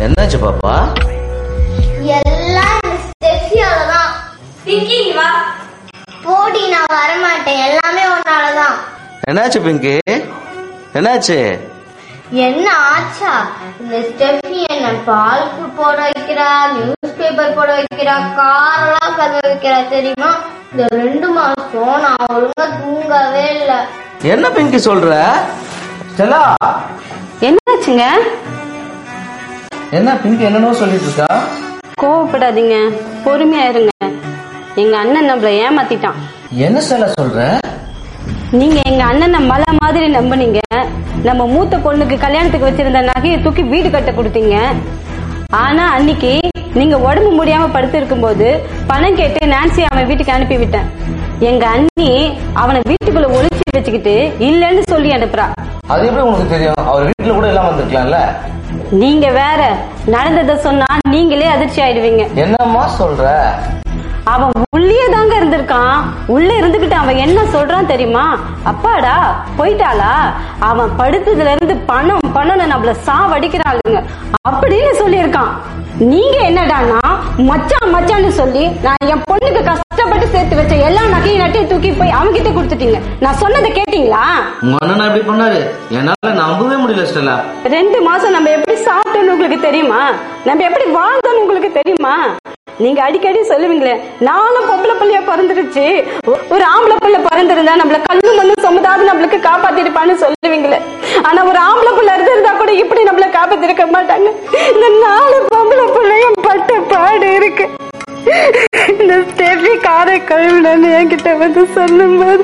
என்னாச்சு பாப்பா எல்லாம் இந்த ஸ்டெஃபியால தான் பிங்கி இங்க வா போடி நான் வரமாட்டேன் எல்லாமே உன்னாலதான் என்னாச்சு பிங்கி என்னாச்சு என்ன ஆச்சா இந்த ஸ்டெஃபி என்ன பால்க்கு போட வைக்கிறா நியூஸ் பேப்பர் போட வைக்கிறா காரெல்லாம் கழுவ வைக்கிறா தெரியுமா இந்த ரெண்டு மாசம் நான் ஒழுங்கா தூங்கவே இல்லை என்ன பிங்கி சொல்ற ஸ்டெல்லா என்னாச்சுங்க என்ன பிங்கி என்னன்னு சொல்லிட்டு இருக்கா கோவப்படாதீங்க பொறுமையா இருங்க எங்க அண்ணன் நம்மள ஏமாத்திட்டான் என்ன ஸ்டெல்லா சொல்ற நீங்க எங்க அண்ணனை மலை மாதிரி நம்புனீங்க நம்ம மூத்த பொண்ணுக்கு கல்யாணத்துக்கு வச்சிருந்த நகையை தூக்கி வீடு கட்ட கொடுத்தீங்க ஆனா அன்னைக்கு நீங்க உடம்பு முடியாம படுத்து இருக்கும்போது பணம் கேட்டு நான்சி அவன் வீட்டுக்கு அனுப்பி விட்டேன் எங்க அண்ணி அவனை வீட்டுக்குள்ள ஒளிச்சு வச்சுக்கிட்டு இல்லைன்னு சொல்லி அனுப்புறா அது எப்படி உனக்கு தெரியும் அவர் வீட்டுல கூட இல்லாம வந்திருக்கலாம்ல நீங்க வேற நடந்ததை சொன்னா நீங்களே அதிர்ச்சி ஆயிடுவீங்க என்னம்மா சொல்ற அவன் உள்ளே தாங்க இருந்திருக்கான் உள்ள இருந்துகிட்டு அவன் என்ன சொல்றான் தெரியுமா அப்பாடா போயிட்டாளா அவன் படுத்ததுல இருந்து பணம் பணம்னு நம்மள சாவடிக்கிறாளுங்க அப்படின்னு சொல்லியிருக்கான் நீங்க என்னடான்னா மச்சான் மச்சான்னு சொல்லி நான் என் பொண்ணுக்கு கஷ்டப்பட்டு சேர்த்து வச்ச எல்லா நகையும் நட்டையும் தூக்கி போய் அவன்கிட்ட கொடுத்துட்டீங்க நான் சொன்னதை கேட்டீங்களா உங்க அண்ணன் எப்படி பண்ணாரு என்னால நம்பவே முடியல ஸ்டெல்லா ரெண்டு மாசம் நம்ம எப்படி சாப்பிட்டோம்னு உங்களுக்கு தெரியுமா நம்ம எப்படி வாழ்ந்தோம்னு உங்களுக்கு தெரியுமா நீங்க அடிக்கடி சொல்லுவீங்களே நானும் பொம்பளை பிள்ளைய பிறந்துருச்சு ஒ- ஒரு ஆம்பளை பிள்ளை பிறந்திருந்தா நம்மள கல்லு மண்ணு சுமதாவது நம்மளுக்கு காப்பாத்திருப்பான்னு சொல்லுவீங்களே ஆனா ஒரு ஆம்பளை பிள்ளை இருந்திருந்தா கூட இப்படி நம்மள காப்பாத்திருக்க மாட்டாங்க இந்த நாலு பொம்பளை பிள்ளையும் பட்ட பாடு இருக்கு இந்த ஸ்டெஃபி காரை கழுவுனன்னு என்கிட்ட வந்து சொல்லும்போது